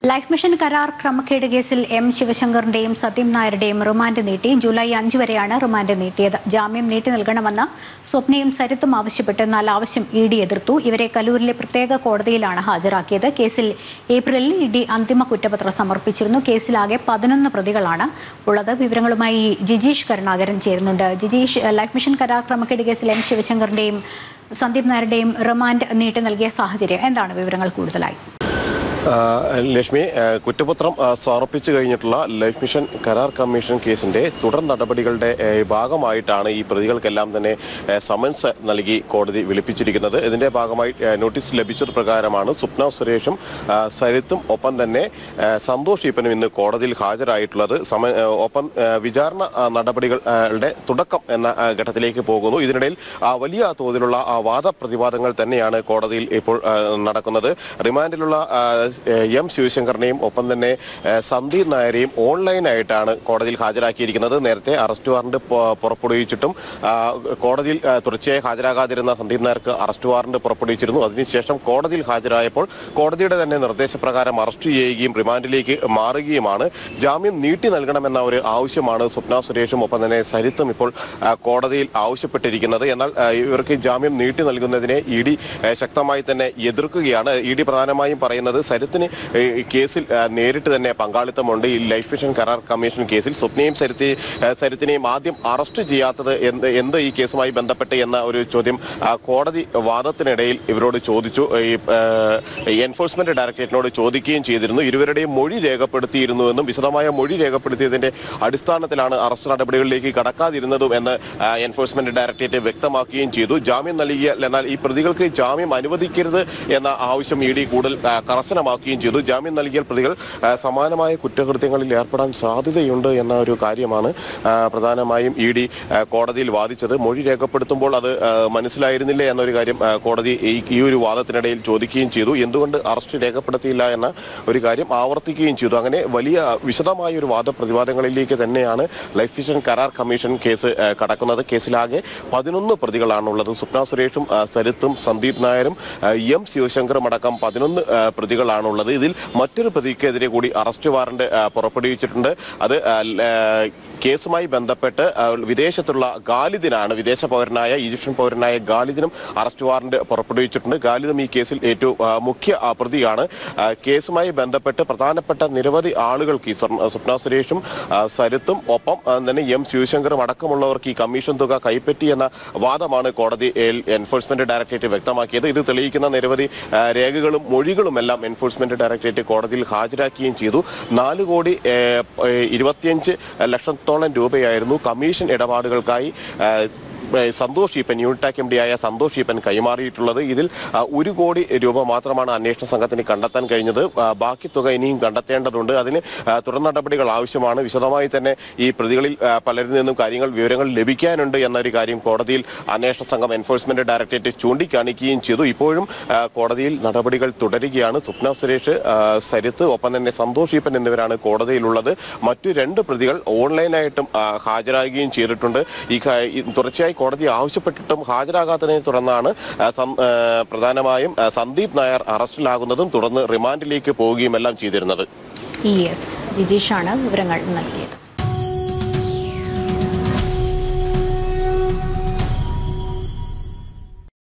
life mission കരാർ ക്രമക്കേട് കേസിൽ എം ശിവശങ്കറിന്റെയും സത്യം നായരുടെയും റിമാൻഡ് നീട്ടി ജൂലൈ അഞ്ച് വരെയാണ് റിമാൻഡ് നീട്ടിയത് ജാമ്യം നീട്ടി നൽകണമെന്ന് സ്വപ്നയും സരിത്തും ആവശ്യപ്പെട്ട് എന്നാൽ ആവശ്യം ഇ ഡി എതിർത്തു ഇവരെ കലൂരിലെ പ്രത്യേക കോടതിയിലാണ് ഹാജരാക്കിയത് കേസിൽ ഏപ്രിലിൽ ഇ ഡി അന്തിമ കുറ്റപത്രം സമർപ്പിച്ചിരുന്നു കേസിലാകെ പതിനൊന്ന് പ്രതികളാണ് ഉള്ളത് വിവരങ്ങളുമായി ജിജീഷ് കരുണാകരൻ ചേരുന്നുണ്ട് ജിജീഷ് ലൈഫ് മിഷൻ കരാർ ക്രമക്കേട് കേസിൽ എം ശിവശങ്കറിന്റെയും സന്ദീപ് നായരുടെയും റിമാൻഡ് നീട്ടി നൽകിയ സാഹചര്യം എന്താണ് വിവരങ്ങൾ കൂടുതലായി ആ, ലക്ഷ്മി ആ, കുറ്റപത്രം ആ, സമർപ്പിച്ചു കഴിഞ്ഞിട്ടുള്ള ലൈഫ് മിഷൻ കരാർ കമ്മീഷൻ കേസിന്റെ തുടർ നടപടികളുടെ ആ, ഭാഗമായിട്ടാണ് ഈ പ്രതികൾക്കെല്ലാം തന്നെ ആ, സമൻസ് നൽകി കോടതി വിളിപ്പിച്ചിരിക്കുന്നത് ഇതിന്റെ ഭാഗമായി ആ, നോട്ടീസ് ലഭിച്ചത് പ്രകാരമാണ് സ്വപ്ന സുരേഷും ആ, സരിത്തും ഒപ്പം തന്നെ ആ, സന്തോഷ് ഈപ്പനും ഇന്ന് കോടതിയിൽ ഹാജരായിട്ടുള്ളത് സമ ആ, ഒപ്പം ആ, വിചാരണ ആ, നടപടികളുടെ തുടക്കം എന്ന ആ, ഘട്ടത്തിലേക്ക് പോകുന്നു ഇതിനിടയിൽ ആ, വലിയ തോതിലുള്ള ആ, വാദപ്രതിവാദങ്ങൾ തന്നെയാണ് കോടതിയിൽ ഇപ്പോൾ ആ, നടക്കുന്നത് റിമാൻഡിലുള്ള ആ, എം ശിവശങ്കറിനെയും ഒപ്പം തന്നെ ആ, സന്ദീപ് നായരെയും ഓൺലൈനായിട്ടാണ് കോടതിയിൽ ഹാജരാക്കിയിരിക്കുന്നത് നേരത്തെ അറസ്റ്റ് വാറണ്ട് പു- പുറപ്പെടുവിച്ചിട്ടും ആ, കോടതിയിൽ ആ, തുടർച്ചയായി ഹാജരാകാതിരുന്ന സന്ദീപ് നായർക്ക് അറസ്റ്റ് വാറണ്ട് പുറപ്പെടുവിച്ചിരുന്നു അതിനുശേഷം കോടതിയിൽ ഹാജരായപ്പോൾ കോടതിയുടെ തന്നെ നിർദ്ദേശപ്രകാരം അറസ്റ്റ് ചെയ്യുകയും റിമാൻഡിലേക്ക് മാറുകയുമാണ് ജാമ്യം നീട്ടി നൽകണമെന്ന ഒരു ആവശ്യമാണ് സ്വപ്ന സുരേഷും ഒപ്പം തന്നെ സരിത്തും ഇപ്പോൾ ആ, കോടതിയിൽ ആവശ്യപ്പെട്ടിരിക്കുന്നത് എന്നാൽ ആ, ഇവർക്ക് ജാമ്യം നീട്ടി നൽകുന്നതിനെ ഇ ഡി ശക്തമായി തന്നെ എതിർക്കുകയാണ് ഇ ഡി പ്രധാനമായും പറയുന്നത് സരിത്തിന് ഈ കേസിൽ ആ, നേരിട്ട് തന്നെ പങ്കാളിത്തമുണ്ട് ഈ ലൈഫ് മിഷൻ കരാർ കമ്മീഷൻ കേസിൽ സ്വപ്നയും സരിത്തി ആ, സരിത്തിനെയും ആദ്യം അറസ്റ്റ് ചെയ്യാത്തത് എന്ത് എന്ത് ഈ കേസുമായി ബന്ധപ്പെട്ട് എന്ന ഒരു ചോദ്യം ആ, കോടതി വാദത്തിനിടയിൽ ഇവരോട് ചോദിച്ചു ഈ ആ, എൻഫോഴ്സ്മെന്റ് ഡയറക്ടറേറ്റിനോട് ചോദിക്കുകയും ചെയ്തിരുന്നു ഇരുവരുടെയും മൊഴി രേഖപ്പെടുത്തിയിരുന്നുവെന്നും വിശദമായ മൊഴി രേഖപ്പെടുത്തിയതിന്റെ അടിസ്ഥാനത്തിലാണ് അറസ്റ്റ് നടപടികളിലേക്ക് കടക്കാതിരുന്നതും എന്ന് ആ, എൻഫോഴ്സ്മെന്റ് ഡയറക്ടറേറ്റ് വ്യക്തമാക്കുകയും ചെയ്തു ജാമ്യം നൽകിയ എന്നാൽ ഈ പ്രതികൾക്ക് ജാമ്യം അനുവദിക്കരുത് എന്ന ആവശ്യം ഇ ഡി കൂടുതൽ ആ, കർശനമാക്കുകയും ചെയ്തു ജാമ്യം നൽകിയാൽ പ്രതികൾ ആ, സമാനമായ കുറ്റകൃത്യങ്ങളിൽ ഏർപ്പെടാൻ സാധ്യതയുണ്ട് എന്ന ഒരു കാര്യമാണ് ആ, പ്രധാനമായും ഇ ഡി കോടതിയിൽ വാദിച്ചത് മൊഴി രേഖപ്പെടുത്തുമ്പോൾ അത് ആ, മനസ്സിലായിരുന്നില്ല എന്നൊരു കാര്യം ആ, കോടതി ഈ- ഈ ഒരു വാദത്തിനിടയിൽ ചോദിക്കുകയും ചെയ്തു എന്തുകൊണ്ട് അറസ്റ്റ് രേഖപ്പെടുത്തിയില്ല എന്ന ഒരു കാര്യം ആവർത്തിക്കുകയും ചെയ്തു അങ്ങനെ വലിയ വിശദമായ ഒരു വാദപ്രതിവാദങ്ങളിലേക്ക് തന്നെയാണ് ലൈഫ് മിഷൻ കരാർ കമ്മീഷൻ കേസ് ആ, കടക്കുന്നത് കേസിലാകെ പതിനൊന്ന് പ്രതികളാണുള്ളത് സ്വപ്ന സുരേഷും ആ, സരിത്തും സന്ദീപ് നായരും ആ, എം ശിവശങ്കറും അടക്കം പതിനൊന്ന് ആ, പ്രതികളാണുള്ളത് ഇതിൽ മറ്റൊരു പ്രതിക്കെതിരെ കൂടി അറസ്റ്റ് വാറണ്ട് ആ, പുറപ്പെടുവിച്ചിട്ടുണ്ട് അത് ആ, ല- ആ, കേസുമായി ബന്ധപ്പെട്ട് ആ, വിദേശത്തുള്ള ഗാലിദിനാണ് വിദേശ പൗരനായ ഈജിപ്ഷ്യൻ പൗരനായ ഗാലിദിനും അറസ്റ്റ് വാറണ്ട് പുറപ്പെടുവിച്ചിട്ടുണ്ട് ഗാലിദും ഈ കേസിൽ ഏറ്റവും ആ, മുഖ്യ ആ, പ്രതിയാണ് ആ, കേസുമായി ബന്ധപ്പെട്ട് പ്രധാനപ്പെട്ട നിരവധി ആളുകൾക്ക് ഈ സ്വർണ്ണ- സ്വപ്ന സുരേഷും ആ, സരിത്തും ഒപ്പം ആ, തന്നെ എം ശിവശങ്കറും അടക്കമുള്ളവർക്ക് ഈ കമ്മീഷൻ തുക കൈപ്പറ്റി എന്ന വാദമാണ് കോടതി എൻഫോഴ്സ്മെന്റ് ഡയറക്ടറേറ്റ് വ്യക്തമാക്കിയത് ഇത് തെളിയിക്കുന്ന നിരവധി ആ, രേഖകളും മൊഴികളും എല്ലാം എൻഫോഴ്സ്മെന്റ് ഡയറക്ടറേറ്റ് കോടതിയിൽ ഹാജരാക്കുകയും ചെയ്തു നാല് കോടി ഏ, ഏ, ഇരുപത്തിയഞ്ച് ലക്ഷത്തോളം രൂപയായിരുന്നു കമ്മീഷൻ ഇടപാടുകൾക്കായി ആ, ഏ, Santhosh Eappen Unitac M D ആയ സന്തോഷ് ഈപ്പൻ കൈമാറിയിട്ടുള്ളത് ഇതിൽ ആ, ഒരു കോടി രൂപ മാത്രമാണ് അന്വേഷണ സംഘത്തിന് കണ്ടെത്താൻ കഴിഞ്ഞത് ആ, ബാക്കി തുക ഇനിയും കണ്ടെത്തേണ്ടതുണ്ട് അതിന് ആ, തുടർ നടപടികൾ ആവശ്യമാണ് വിശദമായി തന്നെ ഈ പ്രതികളിൽ ആ, പലരിൽ നിന്നും കാര്യങ്ങൾ വിവരങ്ങൾ ലഭിക്കാനുണ്ട് എന്നൊരു കാര്യം കോടതിയിൽ അന്വേഷണ സംഘം എൻഫോഴ്സ്മെന്റ് ഡയറക്ടറേറ്റ് ചൂണ്ടിക്കാണിക്കുകയും ചെയ്തു ഇപ്പോഴും ആ, കോടതിയിൽ നടപടികൾ തുടരുകയാണ് സ്വപ്ന സുരേഷ് ആ, സരിത്ത് ഒപ്പം തന്നെ സന്തോഷ് ഈപ്പൻ എന്നിവരാണ് കോടതിയിലുള്ളത് മറ്റു രണ്ട് പ്രതികൾ ഓൺലൈനായിട്ടും ആ, ഹാജരാകുകയും ചെയ്തിട്ടുണ്ട് ഈ ക- ഈ തുടർച്ചയായി കോടതി ആവശ്യപ്പെട്ടിട്ടും ഹാജരാകാത്തതിനെ തുടർന്നാണ് ആ, സം- ആ, പ്രധാനമായും ആ, സന്ദീപ് നായർ അറസ്റ്റിലാകുന്നതും തുടർന്ന് റിമാൻഡിലേക്ക് പോവുകയും എല്ലാം ചെയ്തിരുന്നത് ഇ എസ് ജിജീഷാണ് വിവരങ്ങൾ നൽകിയത്